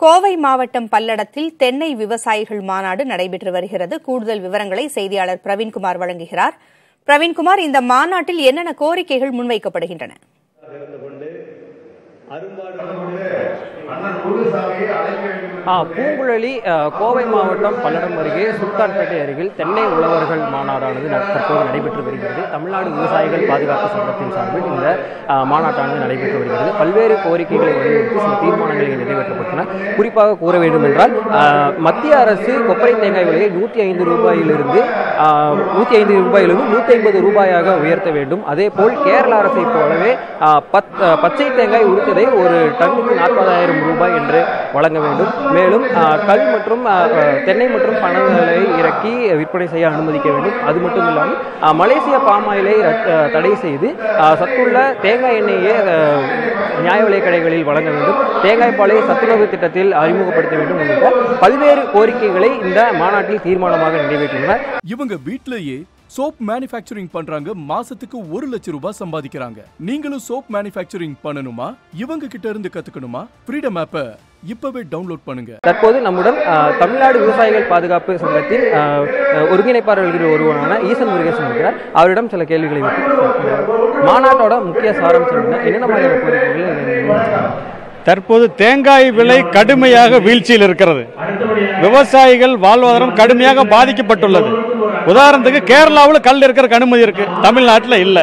கோவை மாவட்டம் பல்லடத்தில் தென்னை விவசாயிகள் மாநாடு நடைபெற்று வருகிறது கூடுதல் விவரங்களை செய்தியாளர் பிரவீன்குமார் வழங்குகிறார் பிரவீன்குமார் இந்த மாநாட்டில் என்னென்ன கோரிக்கைகள் முன்வைக்கப்படுகின்றன இருந்து கொண்டு அரும்பாடு அண்ணன் முருகசாமியை அழைக்க வேண்டும் ஆ, பூங்குழலி அ, கோவை மாவட்டம் பல்லடம் அருகே சுல்தான்பேட்டை அருகில் தென்னை உழவர்கள் மாநாடானது ந- தற்போது நடைபெற்று வருகிறது தமிழ்நாடு விவசாயிகள் பாதுகாப்பு சங்கத்தின் சார்பில் இந்த அ, மாநாட்டானது நடைபெற்று வருகிறது பல்வேறு கோரிக்கைகளை வலியுறுத்தி சில தீர்மானங்கள் இங்கு நிறைவேற்றப்பட்டன குறிப்பாக கூற வேண்டும் என்றால் அ, மத்திய அரசு கொப்பரை தேங்காய் விலையை நூற்றி ஐந்து ரூபாயிலிருந்து நூற்றி ஐந்து ரூபாயிலிருந்து நூற்றி ஐம்பது ரூபாயாக உயர்த்த வேண்டும் அதேபோல் கேரள அரசை போலவே ஆ, பத் ஆ, பச்சை தேங்காய் உரித்ததை ஒரு டன்னுக்கு நாற்பதாயிரம் ரூபாய் என்று வழங்க வேண்டும் மேலும் ஆ, கல் மற்றும் ஆ, ஆ, தென்னை மற்றும் பழங்களை இறக்கி விற்பனை செய்ய அனுமதிக்க வேண்டும் அது மட்டும் இல்லாமல் ஆ, மலேசிய பாமாயிலை ரத்- ஆ, தடை செய்து ஆ, சத்துள்ள தேங்காய் எண்ணெயை ஆ, நியாய விலைக் கடைகளில் வழங்க வேண்டும் தேங்காய் பாலை சத்துணவு திட்டத்தில் அறிமுகப்படுத்த வேண்டும் உள்ளிட்ட பல்வேறு கோரிக்கைகளை இந்த மாநாட்டில் தீர்மானமாக நிறைவேற்றினர் இவங்க வீட்லயே சோப் மேனுஃபேக்சரிங் பண்றாங்க மாசத்துக்கு ஒரு லட்சம் ரூபாய் சம்பாதிக்கிறாங்க நீங்களும் சோப் மேனுஃபேக்சரிங் பண்ணணுமா இவங்க கிட்ட இருந்து கத்துக்கணுமா ஃப்ரீடம் ஆப்பை இப்பவே டவுன்லோட் பண்ணுங்க தற்போது நம்முடன் ஆ, தமிழ்நாடு விவசாயிகள் பாதுகாப்பு சங்கத்தின் ஆ, ஆ, ஒருங்கிணைப்பாளர்களில் ஒருவரான ஈசன் முருகேசன் இருக்கிறார் அவரிடம் சில கேள்விகளை வைத்து மாநாட்டோட முக்கிய சாராம்சம் என்ன என்னென்ன மாதிரியான கோரிக்கைகள் இதில் முன்வைச்சிருக்காங்க? தற்போது தேங்காய் விலை கடுமையாக வீழ்ச்சியில் இருக்கிறது விவசாயிகள் வாழ்வாதாரம் கடுமையாக பாதிக்கப்பட்டுள்ளது உதாரணத்துக்கு கேரளாவில் கல் இருக்கிற அனுமதி இருக்கு தமிழ்நாட்டில் இல்ல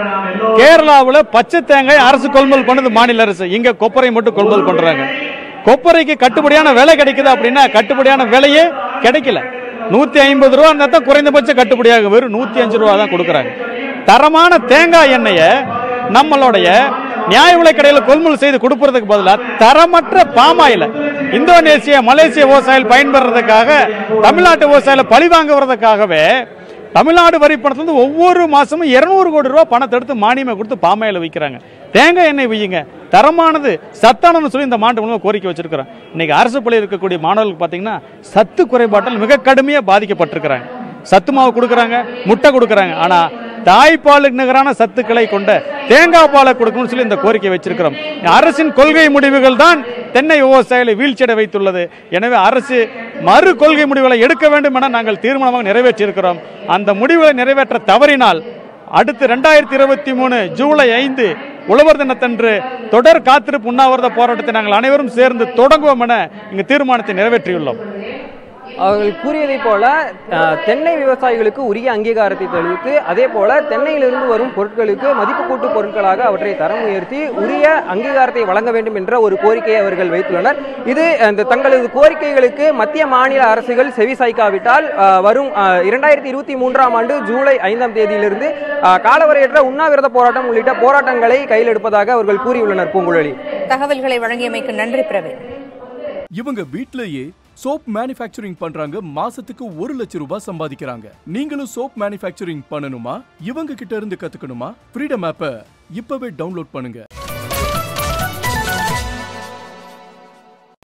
கேரளாவில் பச்சை தேங்காய் அரசு கொள்முதல் பண்ணுது மாநில அரசு இங்க கொப்பரை மட்டும் கொள்முதல் பண்றாங்க கொப்பரைக்கு கட்டுப்படியான விலை கிடைக்குது அப்படின்னா கட்டுப்படியான விலையே கிடைக்கல நூத்தி ஐம்பது ரூபா இருந்தா தான் குறைந்தபட்ச கட்டுப்படியாக வெறும் நூத்தி அஞ்சு ரூபா தான் கொடுக்குறாங்க தரமான தேங்காய் எண்ணெயை நம்மளுடைய நியாய விலைக் கடையில் கொள்முதல் செய்து கொடுப்பதற்கு பதிலாக தரமற்ற பாமாயில இந்தோனேசியா மலேசிய விவசாயிகள் பயன்படுறதுக்காக தமிழ்நாட்டு விவசாயிகளை பழி வாங்குவதற்காகவே தமிழ்நாடு வரி பணத்துலேருந்து ஒவ்வொரு மாசமும் இருநூறு கோடி ரூபாய் பணத்தை எடுத்து மானியமை கொடுத்து பாமாயில விற்கிறாங்க தேங்காய் எண்ணெய் வையுங்க தரமானது சத்தானதுன்னு சொல்லி இந்த மாண்டு மூலமாக கோரிக்கை வச்சிருக்கிறோம் இன்னைக்கு அரசு பள்ளியில் இருக்கக்கூடிய மாணவர்களுக்கு பார்த்தீங்கன்னா சத்து குறைபாட்டால் மிக கடுமையாக பாதிக்கப்பட்டிருக்கிறாங்க சத்து மாவு கொடுக்குறாங்க முட்டை கொடுக்குறாங்க ஆனா தாய்ப்பாலுக்கு நிகரான சத்துக்களை கொண்ட தேங்காய் பாலை கொடுக்கணும்னு சொல்லி இந்த கோரிக்கை வச்சிருக்கிறோம் அரசின் கொள்கை முடிவுகள் தான் தென்னை விவசாயிகளை வீழ்ச்சியடை வைத்துள்ளது எனவே அரசு மறு கொள்கை முடிவுகளை எடுக்க வேண்டும் என நாங்கள் தீர்மானமாக நிறைவேற்றியிருக்கிறோம் அந்த முடிவுகளை நிறைவேற்ற தவறினால் அடுத்து ரெண்டாயிரத்தி இருபத்தி மூணு ஜூலை ஐந்து உழவர் தினத்தன்று தொடர் காத்திருப்பு உண்ணாவிரத போராட்டத்தை நாங்கள் அனைவரும் சேர்ந்து தொடங்குவோம் என இங்கு தீர்மானத்தை நிறைவேற்றியுள்ளோம் அவர்கள் கூறியதைப் போல அஹ், தென்னை விவசாயிகளுக்கு உரிய அங்கீகாரத்தை தெரிவித்து அதே போல தென்னையிலிருந்து வரும் பொருட்களுக்கு மதிப்பு கூட்டு பொருட்களாக அவற்றை தரம் உயர்த்தி உரிய அங்கீகாரத்தை வழங்க வேண்டும் என்ற ஒரு கோரிக்கையை அவர்கள் வைத்துள்ளனர் இது அந்த தங்களது கோரிக்கைகளுக்கு மத்திய மாநில அரசுகள் செவிசாய்க்காவிட்டால் அஹ், வரும் இரண்டாயிரத்தி இருபத்தி மூன்றாம் ஆண்டு ஜூலை ஐந்தாம் தேதியிலிருந்து அஹ், காலவரையற்ற உண்ணாவிரத போராட்டம் உள்ளிட்ட போராட்டங்களை கையில் எடுப்பதாக அவர்கள் கூறியுள்ளனர் பூங்குழலி தகவல்களை வழங்கியமைக்கு நன்றி பிரவீன் இவங்க வீட்லயே சோப் மேனுஃபேக்சரிங் பண்றாங்க மாசத்துக்கு ஒரு லட்சம் ரூபாய் சம்பாதிக்கிறாங்க நீங்களும் சோப் மேனுஃபேக்சரிங் பண்ணணுமா இவங்க கிட்ட இருந்து கத்துக்கணுமா ஃப்ரீடம் ஆப்பை இப்பவே டவுன்லோட் பண்ணுங்க